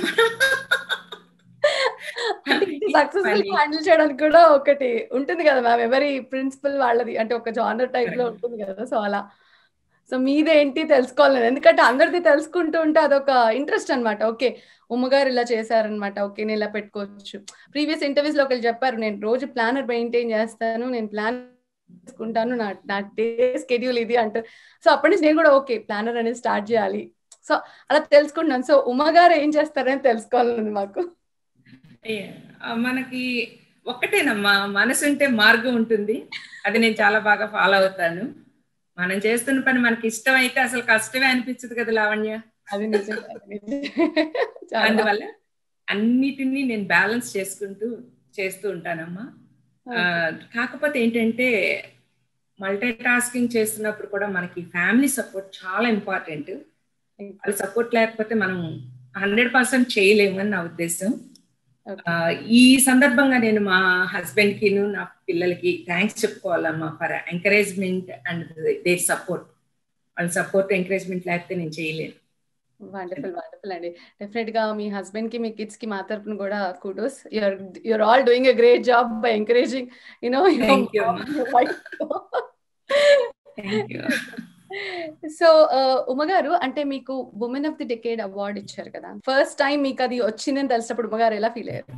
B: సక్సెస్ఫుల్ హ్యాండిల్ చేయడానికి కూడా ఒకటి ఉంటుంది కదా మ్యామ్ ఎవరి ప్రిన్సిపల్ వాళ్ళది అంటే ఒక జానర్ టైప్ లో ఉంటుంది కదా సో అలా సో మీదేంటి తెలుసుకోవాలి నేను. ఎందుకంటే అందరిది తెలుసుకుంటూ ఉంటే అదొక ఇంట్రెస్ట్ అన్నమాట ఓకే ఉమ్మగారు ఇలా చేశారనమాట ఓకే నేను ఇలా పెట్టుకోవచ్చు ప్రీవియస్ ఇంటర్వ్యూస్ లో ఒకళ్ళు చెప్పారు నేను రోజు ప్లానర్ మెయింటైన్ చేస్తాను నేను ప్లాన్ చేసుకుంటాను నా నా డే స్కెడ్యూల్ ఇది అంటారు సో అప్పటి నుంచి నేను కూడా ఓకే ప్లానర్ అనేది స్టార్ట్ చేయాలి సో అలా తెలుసుకుంటున్నాను సో ఉమ్మగారు ఏం చేస్తారని తెలుసుకోవాలని మాకు
C: ఏ, ఆ, మనకి ఒక్కటేనమ్మా మనసు ఉంటే మార్గం ఉంటుంది అది నేను చాలా బాగా ఫాలో అవుతాను మనం చేస్తున్న పని మనకి ఇష్టం అయితే అసలు కష్టమే అనిపించదు కదా లావణ్య
B: అది నిజం అది నిజం. చాలా
C: అందువల్ల అన్నిటినీ నేను బ్యాలెన్స్ చేసుకుంటూ చేస్తూ ఉంటానమ్మా ఆ, కాకపోతే ఏంటంటే మల్టీ టాస్కింగ్ చేస్తున్నప్పుడు కూడా మనకి ఫ్యామిలీ సపోర్ట్ చాలా ఇంపార్టెంట్ అది సపోర్ట్ లేకపోతే మనం హండ్రెడ్ పర్సెంట్ చేయలేమని నా ఉద్దేశం
B: Okay.
C: ఆ, ఈ సందర్భంగా నేను మా హస్బెండ్ కి నా పిల్లలకి థ్యాంక్స్ చెప్పుకోవాలమ్మా for encouragement and their support వాళ్ళ సపోర్ట్ ఎంకరేజ్మెంట్ లేకపోతే నేను చేయలేను
B: వండర్ఫుల్ వండర్ఫుల్ అండి డెఫినెట్ గా మీ హస్బెండ్ కి మీ కిడ్స్ కి మా తరపున కూడా kudos you're you're all doing a great job by encouraging you know
C: Thank you, thank you
B: so ఉమ్మగారు అంటే మీకు women of the decade award ఇచ్చారు కదా ఫస్ట్ టైం మీకు అది వచ్చిందని తెలిసినప్పుడు ఉమ్మగారు ఎలా ఫీల్ అయ్యారు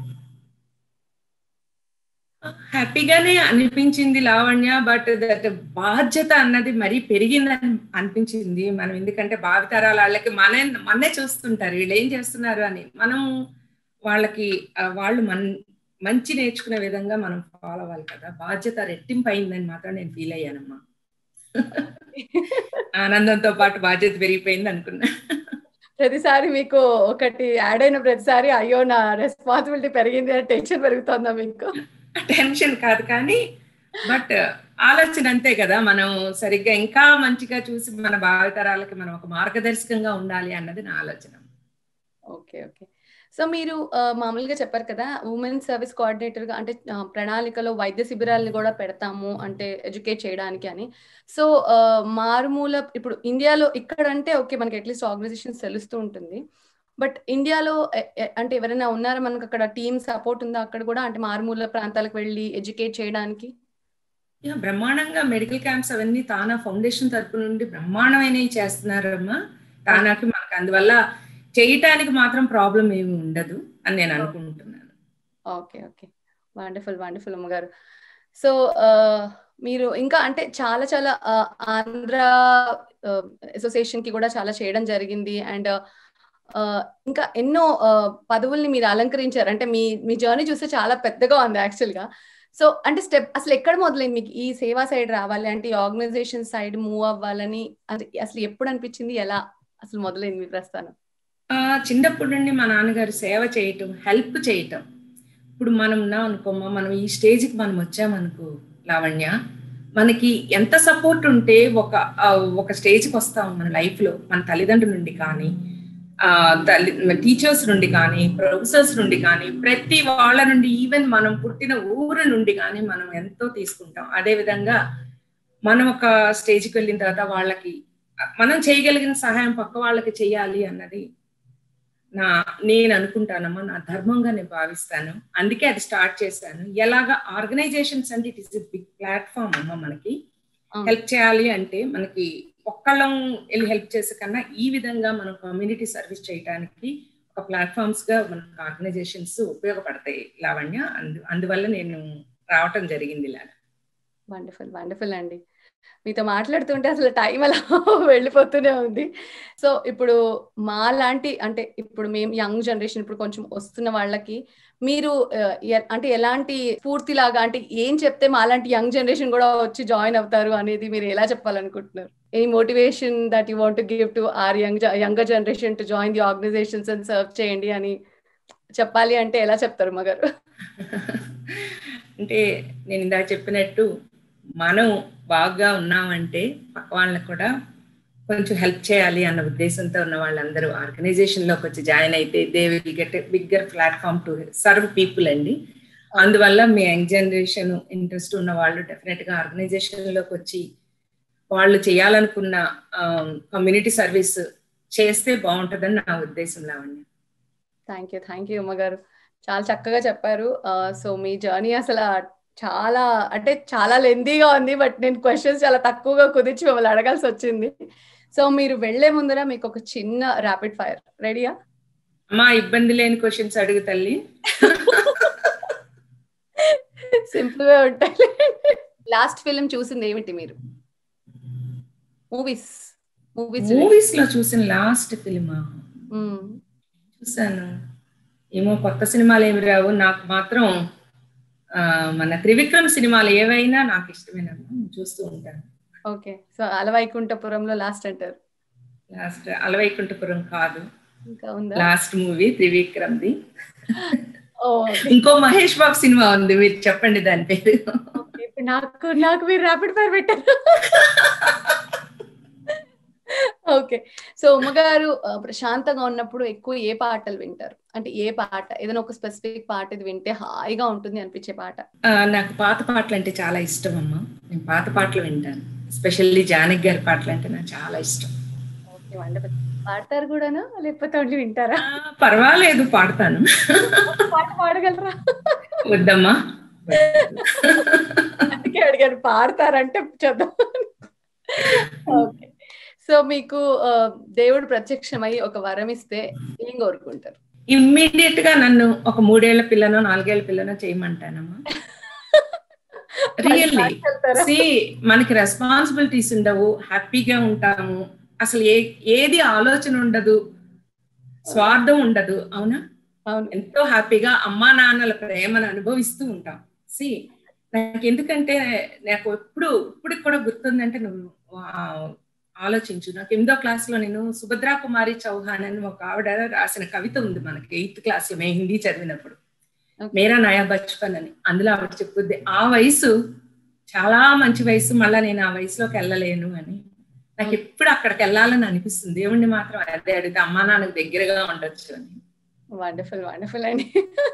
C: హ్యాపీగానే అనిపించింది లావణ్య బట్ దట్ బాధ్యత అన్నది మరీ పెరిగిందని అనిపించింది మనం ఎందుకంటే భావితరాల వాళ్ళకి మన మన్నే చూస్తుంటారు వీళ్ళు ఏం చేస్తున్నారు అని మనం వాళ్ళకి ఆ, వాళ్ళు మన్ మంచి నేర్చుకునే విధంగా మనం ఫాలో అవ్వాలి కదా బాధ్యత రెట్టింపు అయిందని మాత్రం నేను ఫీల్ అయ్యానమ్మా ఆనందంతో పాటు బాధ్యత పెరిగిపోయింది అనుకున్నా
B: ప్రతిసారి మీకు ఒకటి యాడ్ అయిన ప్రతిసారి అయ్యో నా రెస్పాన్సిబిలిటీ పెరిగింది అని టెన్షన్ పెరుగుతుందా మీకు
C: టెన్షన్ కాదు కానీ బట్ ఆలోచన అంతే కదా మనం సరిగ్గా ఇంకా మంచిగా చూసి మన భావితరాలకి మనం ఒక మార్గదర్శకంగా ఉండాలి అన్నది నా ఆలోచన
B: ఓకే ఓకే సో మీరు ఆ, మామూలుగా చెప్పారు కదా ఉమెన్ సర్వీస్ కోఆర్డినేటర్ గా అంటే ఆ, ప్రణాళికలో వైద్య శిబిరాలను కూడా పెడతాము అంటే ఎడ్యుకేట్ చేయడానికి అని సో ఆ, మారుమూల ఇప్పుడు ఇండియాలో ఇక్కడ అంటే ఓకే మనకి అట్లీస్ట్ ఆర్గనైజేషన్ తెలుస్తూ ఉంటుంది బట్ ఇండియాలో ఎ- ఎ- అంటే ఎవరైనా ఉన్నారా మనకు అక్కడ టీమ్ సపోర్ట్ ఉందా అక్కడ కూడా అంటే మారుమూల ప్రాంతాలకు వెళ్ళి ఎడ్యుకేట్ చేయడానికి
C: యా, బ్రహ్మాండంగా మెడికల్ క్యాంప్స్ అవన్నీ తానా ఫౌండేషన్ తరపు నుండి బ్రహ్మాండమైనవి చేస్తున్నారమ్మా తానాకి మనకు అందువల్ల చేయటానికి మాత్రం ప్రాబ్లం ఏమి ఉండదు అని నేను అనుకుంటున్నాను
B: ఓకే ఓకే వండర్ఫుల్ వండర్ఫుల్ అమ్మగారు సో మీరు ఇంకా అంటే చాలా చాలా ఆ, ఆంధ్ర అసోసియేషన్ కి కూడా చాలా చేయడం జరిగింది అండ్ ఇంకా ఎన్నో ఆ, పదవుల్ని మీరు అలంకరించారు అంటే మీ మీ జర్నీ చూస్తే చాలా పెద్దగా ఉంది యాక్చువల్ గా సో అంటే స్టెప్ అసలు ఎక్కడ మొదలైంది మీకు ఈ సేవా సైడ్ రావాలి అంటే ఈ ఆర్గనైజేషన్ సైడ్ మూవ్ అవ్వాలని అది అసలు ఎప్పుడు అనిపించింది ఎలా అసలు మొదలైంది మీ ప్రస్థానం
C: ఆ, చిన్నప్పటి నుండి మా నాన్నగారు సేవ చేయటం హెల్ప్ చేయటం ఇప్పుడు మనం ఉన్నాం అనుకోమ్మా మనం ఈ స్టేజ్కి మనం వచ్చామనుకో లావణ్య మనకి ఎంత సపోర్ట్ ఉంటే ఒక ఆ, ఒక స్టేజ్కి వస్తాం మన లైఫ్లో మన తల్లిదండ్రుల నుండి కానీ ఆ, తల్లి టీచర్స్ నుండి కానీ ప్రొఫెసర్స్ నుండి కానీ ప్రతి వాళ్ళ నుండి ఈవెన్ మనం పుట్టిన ఊరు నుండి కానీ మనం ఎంతో తీసుకుంటాం అదే విధంగా మనం ఒక స్టేజ్కి వెళ్ళిన తర్వాత వాళ్ళకి మనం చేయగలిగిన సహాయం పక్క వాళ్ళకి చేయాలి అన్నది నా నేను అనుకుంటానమ్మా నా ధర్మంగా నేను భావిస్తాను అందుకే అది స్టార్ట్ చేశాను ఎలాగా ఆర్గనైజేషన్స్ అంటే ఇట్ ఇస్ బిగ్ ప్లాట్ఫామ్ అమ్మ మనకి
B: అవును.
C: హెల్ప్ చేయాలి అంటే మనకి ఒక్కళ్ళం వెళ్ళి హెల్ప్ చేసే కన్నా ఈ విధంగా మనం కమ్యూనిటీ సర్వీస్ చేయడానికి ఒక ప్లాట్ఫామ్స్ గా మనకు ఆర్గనైజేషన్స్ ఉపయోగపడతాయి లావణ్య అందు అందువల్ల నేను రావటం జరిగింది ఇలా
B: వండర్ఫుల్ వండర్ఫుల్ అండి మీతో మాట్లాడుతుంటే అసలు టైం అలా వెళ్ళిపోతూనే ఉంది సో ఇప్పుడు మా లాంటి అంటే ఇప్పుడు మేము యంగ్ జనరేషన్ ఇప్పుడు కొంచెం వస్తున్న వాళ్ళకి మీరు ఆ, ఎ- అంటే ఎలాంటి స్ఫూర్తిలాగా అంటే ఏం చెప్తే మా లాంటి యంగ్ జనరేషన్ కూడా వచ్చి జాయిన్ అవుతారు అనేది మీరు ఎలా చెప్పాలనుకుంటున్నారు any motivation that you want give to our young younger generation to join the organizations and serve చేయండి అని చెప్పాలి అంటే ఎలా చెప్తారు మగారు
C: అంటే నేను ఇందాక చెప్పినట్టు మనం బాగా ఉన్నామంటే పక్క వాళ్ళకి కూడా కొంచెం హెల్ప్ చేయాలి అన్న ఉద్దేశంతో ఉన్న వాళ్ళందరూ ఆర్గనైజేషన్ లోకి వచ్చి జాయిన్ అయితే they will get bigger platform to serve people అండి అందువల్ల మీ యంగ్ జనరేషన్ ఇంట్రెస్ట్ ఉన్న వాళ్ళు డెఫినెట్ గా ఆర్గనైజేషన్ లోకి వచ్చి వాళ్ళు చేయాలనుకున్న కమ్యూనిటీ సర్వీస్ చేస్తే బాగుంటుందని నా ఉద్దేశం Lavanya
B: thank you thank you గారు చాలా చక్కగా చెప్పారు సో మీ జర్నీ అసలు చాలా అంటే చాలా లెందీగా ఉంది బట్ నేను క్వశ్చన్స్ చాలా తక్కువగా కుదిర్చి మిమ్మల్ని అడగాల్సి వచ్చింది సో మీరు వెళ్లే ముందర మీకు ఒక చిన్న ర్యాపిడ్ ఫైర్ రెడీయా
C: అమ్మా ఇబ్బంది లేని క్వశ్చన్స్ అడుగు తల్లి
B: సింపుల్ గా ఉంటాయి లాస్ట్ ఫిల్మ్ చూసింది ఏమిటి మీరు మూవీస్ మూవీస్
C: మూవీస్ లో చూసిన లాస్ట్ ఫిల్మా చూసాను ఏమో కొత్త సినిమాలు ఏమి రావు నాకు మాత్రం ఆ, మన త్రివిక్రమ్ సినిమాలు ఏవైనా నాకు ఇష్టమేనమ్మా నేను చూస్తూ ఉంటాను
B: ఓకే సో అలవైకుంఠపురంలో లాస్ట్ అంటారు
C: లాస్ట్ అలవైకుంఠపురం కాదు
B: ఇంకా ఉందా
C: లాస్ట్ మూవీ త్రివిక్రమ్ది
B: ఓ
C: ఇంకో మహేష్ బాబు సినిమా ఉంది మీరు చెప్పండి దాని పేరు
B: ఓకే, ఇప్పుడు నాకు నాకు మీరు ర్యాపిడ్ ఫైర్ పెట్టారు ఓకే సో ఉమ్మగారు ఆ, ప్రశాంతంగా ఉన్నప్పుడు ఎక్కువ ఏ పాటలు వింటారు అంటే ఏ పాట ఏదైనా ఒక స్పెసిఫిక్ పాట ఇది వింటే హాయిగా ఉంటుంది అనిపించే పాట
C: ఆ, నాకు పాత పాటలు అంటే చాలా ఇష్టం అమ్మా నేను పాత పాటలు వింటాను ఎస్పెషల్లీ జానకి గారి పాటలు అంటే నాకు చాలా ఇష్టం
B: ఓకే వండర్ఫుల్ పాడతారు కూడానా లేకపోతే ఓన్లీ వింటారా
C: ఆ, పర్వాలేదు పాడతాను
B: పాట పాడగలరా
C: వద్దమ్మా
B: అందుకే అడిగాను పాడతారంటే చూద్దాం ఓకే సో మీకు ఆ, దేవుడు ప్రత్యక్షమై ఒక వరం ఇస్తే ఏం కోరుకుంటారు
C: ఇమ్మీడియట్ గా నన్ను ఒక మూడేళ్ల పిల్లనో నాలుగేళ్ల పిల్లనో చేయమంటానమ్మా రియల్లీ
B: వెళ్తారా?
C: సి మనకి రెస్పాన్సిబిలిటీస్ ఉండవు హ్యాపీగా ఉంటాము అసలు ఏ ఏది ఆలోచన ఉండదు స్వార్థం ఉండదు అవునా
B: అవును
C: ఎంతో హ్యాపీగా అమ్మా నాన్నల ప్రేమను అనుభవిస్తూ ఉంటాం సి నాకు ఎందుకంటే నాకు ఎప్పుడు ఇప్పటికి కూడా గుర్తుందంటే నువ్వు ఆ, ఆలోచించు నాకు ఎనిమిదో క్లాస్ లో నేను సుభద్రా కుమారి చౌహాన్ అని ఒక ఆవిడ రాసిన కవిత ఉంది మనకి ఎయిత్ క్లాస్ లో మేము హిందీ చదివినప్పుడు
B: Okay.
C: మేరా నయా బచ్పన్ అని అందులో ఆవిడ చెప్పుద్ది ఆ వయసు చాలా మంచి వయసు మళ్ళా నేను ఆ వయసులోకి వెళ్ళలేను అని నాకు ఎప్పుడు అక్కడికి వెళ్ళాలని అనిపిస్తుంది దేవుణ్ణి మాత్రం అదే అడిగితే అమ్మా నాన్నకు దగ్గరగా ఉండొచ్చు అని
B: వండర్ఫుల్ వండర్ఫుల్ అండి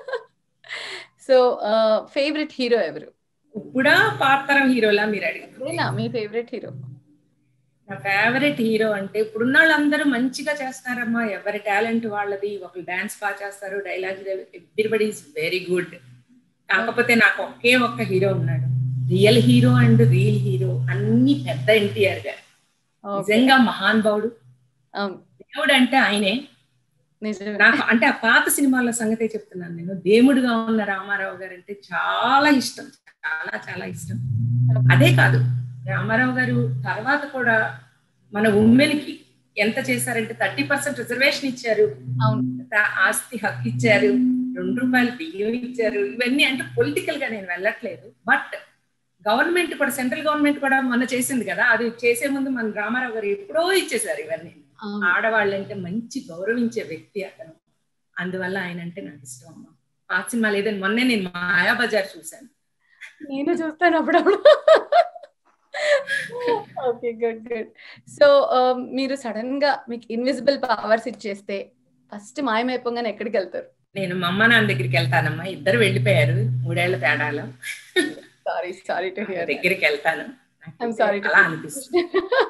B: సో ఫేవరెట్ హీరో ఎవరు
C: ఇప్పుడా పాతరం హీరోలా మీరు అడిగారు
B: నేనా మీ ఫేవరెట్ హీరో
C: నా ఫేవరెట్ హీరో అంటే ఇప్పుడున్న వాళ్ళందరూ మంచిగా చేస్తారమ్మా ఎవరి టాలెంట్ వాళ్ళది ఒకరు డాన్స్ బాగా చేస్తారు dialogue everybody is very good కాకపోతే నాకు ఒకే ఒక్క హీరో ఉన్నాడు real hero and real hero అన్ని పెద్ద ఎన్టీఆర్ గారు నిజంగా మహాన్ భావుడు
B: అవును
C: దేవుడు అంటే ఆయనే
B: నిజమే
C: నాకు అంటే ఆ పాత సినిమాల సంగతే చెప్తున్నాను నేను దేవుడుగా ఉన్న రామారావు గారు అంటే చాలా ఇష్టం చాలా చాలా ఇష్టం అదే కాదు రామారావు గారు తర్వాత కూడా మన ఉమెన్ కి ఎంత చేశారంటే థర్టీ పర్సెంట్ రిజర్వేషన్ ఇచ్చారు
B: అవును
C: తా- ఆస్తి హక్కు ఇచ్చారు రెండు రూపాయలు బియ్యం ఇచ్చారు ఇవన్నీ అంటే పొలిటికల్ గా నేను వెళ్ళట్లేదు బట్ గవర్నమెంట్ కూడా సెంట్రల్ గవర్నమెంట్ కూడా మొన్న చేసింది కదా అది చేసే ముందు మన రామారావు గారు ఎప్పుడో ఇచ్చేసారు ఇవన్నీ
B: అవును.
C: ఆడవాళ్ళంటే మంచి గౌరవించే వ్యక్తి అతను అందువల్ల ఆయన అంటే నాకు ఇష్టం అమ్మ ఆ సినిమా లేదని మొన్నే నేను మాయాబజార్ చూశాను
B: నేను చూస్తాను అప్పుడప్పుడు ఓకే గుడ్ గుడ్ సో మీరు సడన్ గా మీకు ఇన్విజిబుల్ పవర్స్ ఇచ్చేస్తే ఫస్ట్ మాయమైపోగానే ఎక్కడికి వెళ్తారు
C: నేను మా అమ్మ నాన్న దగ్గరికి వెళ్తానమ్మా ఇద్దరు వెళ్ళిపోయారు మూడేళ్ల తేడాలో
B: సారీ సారీ టు హియర్
C: దగ్గరికి వెళ్తాను
B: I'm sorry to
C: అలా
B: hear.
C: అనిపిస్తుంది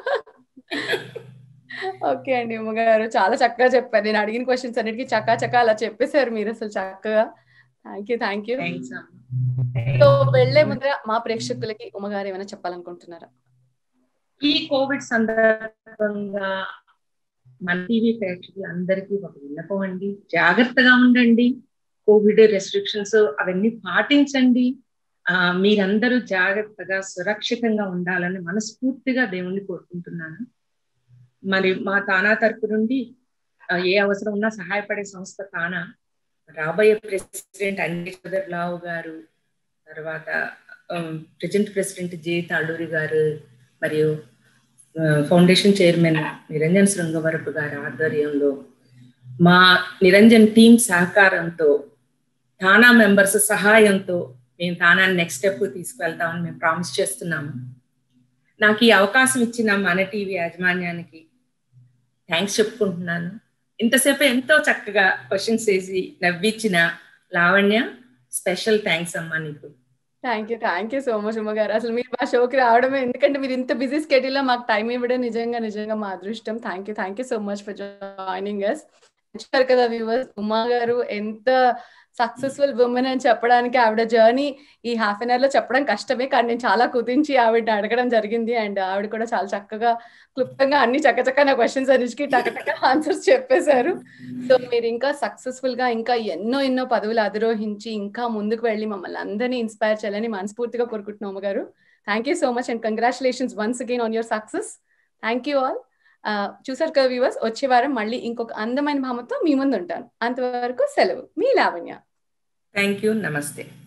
B: ఓకే అండి ఉమ్మగారు చాలా చక్కగా చెప్పారు నేను అడిగిన క్వశ్చన్స్ అన్నిటికీ చక్కా చక్కా అలా చెప్పేశారు మీరు అసలు చక్కగా thank you thank you
C: thanks
B: so వెళ్లే ముందర మా ప్రేక్షకులకి ఉమ్మగారు ఏమైనా చెప్పాలనుకుంటున్నారా
C: ఈ కోవిడ్ సందర్భంగా మన టీవీ ప్రేక్షకులు అందరికీ ఒక విన్నపం అండి జాగ్రత్తగా ఉండండి కోవిడ్ రెస్ట్రిక్షన్స్ అవన్నీ పాటించండి ఆ మీరందరూ జాగ్రత్తగా సురక్షితంగా ఉండాలని మనస్ఫూర్తిగా దేవుణ్ణి కోరుకుంటున్నాను మరి మా తానా తరపు నుండి ఆ, ఏ అవసరం ఉన్నా సహాయపడే సంస్థ తానా రాబోయే ప్రెసిడెంట్ అంజేశ్వర్ రావు గారు తర్వాత ప్రజెంట్ ప్రెసిడెంట్ జే తాళూరి గారు మరియు ఆ, ఫౌండేషన్ చైర్మన్ నిరంజన్ శృంగవరపు గారి ఆధ్వర్యంలో మా నిరంజన్ టీం సహకారంతో తానా మెంబర్స్ సహాయంతో మేము తానాన్ని నెక్స్ట్ స్టెప్ తీసుకువెళ్తామని మేము ప్రామిస్ చేస్తున్నాము నాకు ఈ అవకాశం ఇచ్చిన మన టీవీ యాజమాన్యానికి థ్యాంక్స్ చెప్పుకుంటున్నాను ఇంతసేపు ఎంతో చక్కగా క్వశ్చన్స్ వేసి నవ్వించిన లావణ్య స్పెషల్ థ్యాంక్స్ అమ్మా నీకు
B: thank you thank you so much ఉమ్మ గారు అసలు మీరు మా షోకి రావడమే ఎందుకంటే మీరు ఇంత బిజీ స్కెడ్యూల్ లో మాకు టైం ఇవ్వడం నిజంగా నిజంగా మా అదృష్టం thank you thank you so much for joining us చూస్తారు కదా వ్యూవర్స్ ఉమా గారు ఎంత సక్సెస్ఫుల్ ఉమెన్ అని చెప్పడానికి ఆవిడ జర్నీ ఈ హాఫ్ అన్ అవర్ లో చెప్పడం కష్టమే కానీ నేను చాలా కుదించి ఆవిడ అడగడం జరిగింది అండ్ ఆవిడ కూడా చాలా చక్కగా క్లుప్తంగా అన్ని చక్కచక్క నా క్వశ్చన్స్ అన్నిటికీ టకటక ఆన్సర్స్ చెప్పేశారు సో మీరు ఇంకా సక్సెస్ఫుల్ గా ఇంకా ఎన్నో ఎన్నో పదవులు అధిరోహించి ఇంకా ముందుకు వెళ్ళి మమ్మల్ని అందరినీ ఇన్స్పైర్ చేయాలని మనస్ఫూర్తిగా కోరుకుంటున్నాము గారు thank you so much and congratulations once again on your success thank you all చూసారు కదా వ్యూవర్స్ వచ్చే వారం మళ్ళీ ఇంకొక అందమైన భామతో మీ ముందు ఉంటాను అంతవరకు సెలవు మీ లావణ్య
C: థ్యాంక్ యూ నమస్తే